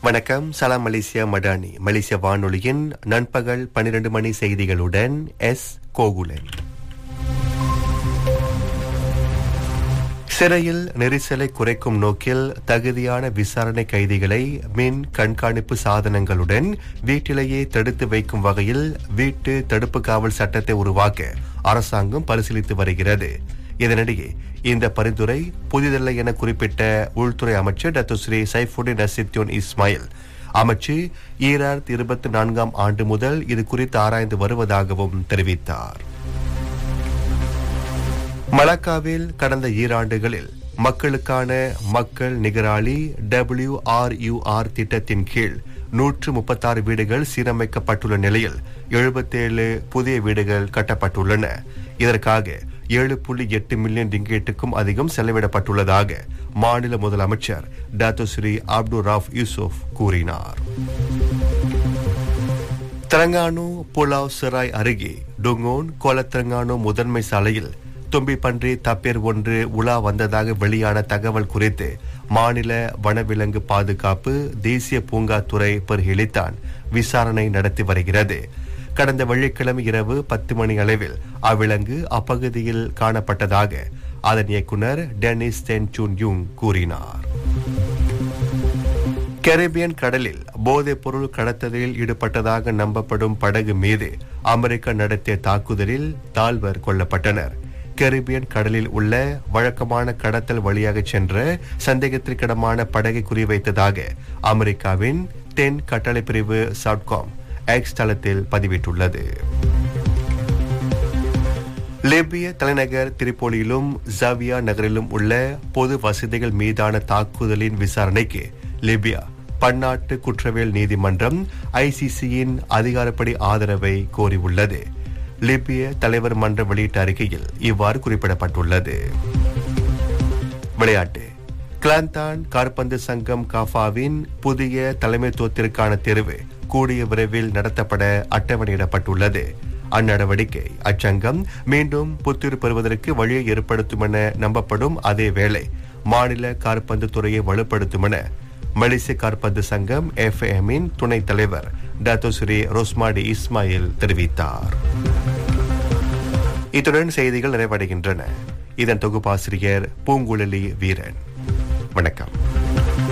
வணக்கம் சலாம் மலேசியா மடானி மலேசிய வானொலியின் நண்பகல் 12 மணி செய்திகளுடன் எஸ் கோகுலன் சிறையில் நெரிசலை குறைக்கும் நோக்கில் தகுதியான விசாரணை கைதிகளை மின் கண்காணிப்பு சாதனங்களுடன் வீட்டிலேயே தடுத்து வைக்கும் வகையில் வீட்டு தடுப்பு காவல் சட்டத்தை உருவாக்க அரசாங்கம் பரிசீலித்து வருகிறது இதனிடையே இந்த பரிந்துரை புதிதல்ல என குறிப்பிட்ட உள்துறை அமைச்சர் doctor Seri Saifuddin Nasution Ismail அமைச்சு ஈராயிரத்தி இருபத்தி நான்காம் ஆண்டு முதல் இது குறித்து ஆராய்ந்து வருவதாகவும் தெரிவித்தார் மலக்காவில் கடந்த ஈராண்டுகளில் மக்களுக்கான மக்கள் நிகராளி WRUR திட்டத்தின் கீழ் நூற்று முப்பத்தாறு வீடுகள் சீரமைக்கப்பட்டுள்ள நிலையில் எழுபத்தேழு புதிய வீடுகள் கட்டப்பட்டுள்ளன இதற்காக ஏழு புள்ளி எட்டு மில்லியன் ரிங்கேட்டுக்கும் அதிகம் செலவிடப்பட்டுள்ளதாக மாநில முதலமைச்சர் doctor Seri Abdul Rauf Yusuf கூறினார் தெலங்கானு புலாவ் சிராய் அருகே டுங்கோன் கோலத்திரங்கானு முதன்மை சாலையில் தும்பி பன்றி தப்பேர் ஒன்று உலா வந்ததாக வெளியான தகவல் குறித்து மாநில வனவிலங்கு பாதுகாப்பு தேசிய பூங்காத்துறை பரிசீலித்தான் விசாரணை நடத்தி வருகிறது கடந்த வெள்ளிக்கிழமை இரவு பத்து மணி அளவில் அவ்விலங்கு அப்பகுதியில் காணப்பட்டதாக அதன் இயக்குனர் டெனிஸ் தென் சூன் யூங் கூறினார் கரேபியன் கடலில் போதைப் பொருள் கடத்தலில் ஈடுபட்டதாக நம்பப்படும் படகு மீது அமெரிக்கா நடத்திய தாக்குதலில் தால்வர் கொல்லப்பட்டனர் கரீபியன் கடலில் உள்ள வழக்கமான கடத்தல் வழியாக சென்ற சந்தேகத்திற்கிடமான படகை குறிவைத்ததாக அமெரிக்காவின் தென் கட்டளை பிரிவு சவுட்காம் எக்ஸ் தளத்தில் பதிவிட்டுள்ளது லிபிய தலைநகர் திரிபோலியிலும் ஜாவியா நகரிலும் உள்ள பொது வசதிகள் மீதான தாக்குதலின் விசாரணைக்கு லிபியா பன்னாட்டு குற்றவியல் நீதிமன்றம் ஐசிசியின் அதிகாரப்படி ஆதரவை கோரியுள்ளது லிபிய தலைவர் மன்றம் வெளியிட்ட அறிக்கையில் இவ்வாறு குறிப்பிடப்பட்டுள்ளது விளையாட்டு கிளாந்தான் கார்பந்து சங்கம் காஃபாவின் புதிய தலைமைத்துவத்திற்கான தேர்வு கூடிய விரைவில் நடத்தப்பட அட்டவணையிடப்பட்டுள்ளது அந்நடவடிக்கை அச்சங்கம் மீண்டும் புத்துயிர் பெறுவதற்கு வழியை ஏற்படுத்தும் என நம்பப்படும் அதே வேளை மாநில கார்பந்து துறையை வலுப்படுத்தும் என மலேசிய கார்பந்து சங்கம் எஃப்எம்மின் துணைத் தலைவர் டாக்டர் ஸ்ரீ ரோஸ்மாடி இஸ்மாயில் தெரிவித்தார் இத்துடன் செய்திகள் நிறைவடைகின்றன இதன் தொகுப்பாசிரியர் பூங்குழலி வீரன் வணக்கம்